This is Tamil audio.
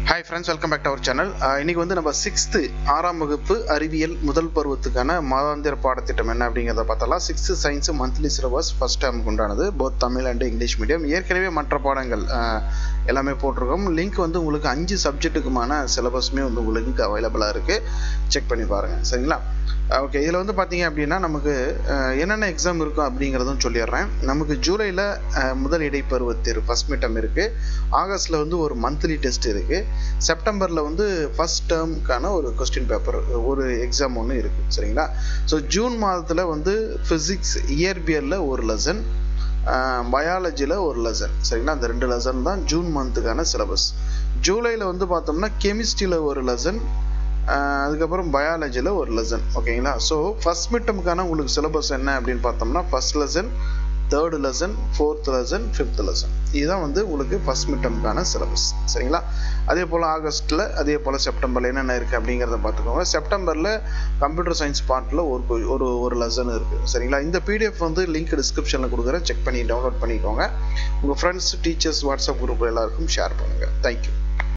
hi friends welcome back to our channel இன்னைக்கு வந்து நம்ம சிக்ஸ்த்து ஆறாம் வகுப்பு அறிவியல் முதல் பருவத்துக்கான மாதாந்திர பாடத்திட்டம் என்ன அப்படிங்கிறத பார்த்தலாம் sixth science monthly syllabus first டேர்முக்கு உண்டானது both Tamil and English medium ஏற்கனவே மற்ற பாடங்கள் அஹ், எல்லாமே போட்டிருக்கோம் லிங்க் வந்து உங்களுக்கு அஞ்சு சப்ஜெக்ட்டுக்குமான சிலபஸுமே வந்து உங்களுக்கு அவைலபிளாக இருக்குது செக் பண்ணி பாருங்கள் சரிங்களா ஓகே இதில் வந்து பார்த்தீங்க அப்படின்னா நமக்கு அஹ், என்னென்ன எக்ஸாம் இருக்கும் அப்படிங்கிறதும் சொல்லிடுறேன் நமக்கு ஜூலையில் முதல் இடைப்பருவ தேர்வு ஃபஸ்ட் மிட்டம் இருக்குது ஆகஸ்ட்டில் வந்து ஒரு மந்த்லி டெஸ்ட் இருக்குது செப்டம்பரில் வந்து ஃபஸ்ட் டேர்முக்கான ஒரு கொஸ்டின் பேப்பர் ஒரு எக்ஸாம் ஒன்று இருக்குது சரிங்களா ஸோ ஜூன் மாதத்தில் வந்து ஃபிசிக்ஸ் இயற்பியலில் ஒரு லெசன் பயாலஜியில் ஒரு லெசன் சரிங்களா அந்த ரெண்டு லெசன் தான் ஜூன் மந்த்துக்கான சிலபஸ் ஜூலையில் வந்து பார்த்தோம்னா கெமிஸ்ட்ரியில் ஒரு லெசன் அதுக்கப்புறம் பயாலஜியில் ஒரு லெசன் ஓகேங்களா ஸோ ஃபஸ்ட் மிட்டமுக்கான உங்களுக்கு சிலபஸ் என்ன அப்படின்னு பார்த்தோம்னா first lesson third lesson fourth lesson fifth lesson இதுதான் வந்து உங்களுக்கு ஃபஸ்ட் மிட்டமுக்கான சிலபஸ் சரிங்களா அதே போல் ஆகஸ்ட்டில் அதே போல் செப்டம்பரில் என்னென்ன இருக்குது அப்படிங்கிறத பார்த்துக்கோங்க செப்டம்பரில் கம்ப்யூட்டர் சயின்ஸ் பார்ட்டில் ஒரு கொ- ஒரு ஒரு லெசன் இருக்குது சரிங்களா இந்த பிடிஎஃப் வந்து லிங்க் டிஸ்கிரிப்ஷனில் கொடுக்குறேன் செக் பண்ணி டவுன்லோட் பண்ணிக்கோங்க உங்கள் ஃப்ரெண்ட்ஸ் டீச்சர்ஸ் வாட்ஸ்அப் குரூப் எல்லாருக்கும் ஷேர் பண்ணுங்கள் தேங்க்யூ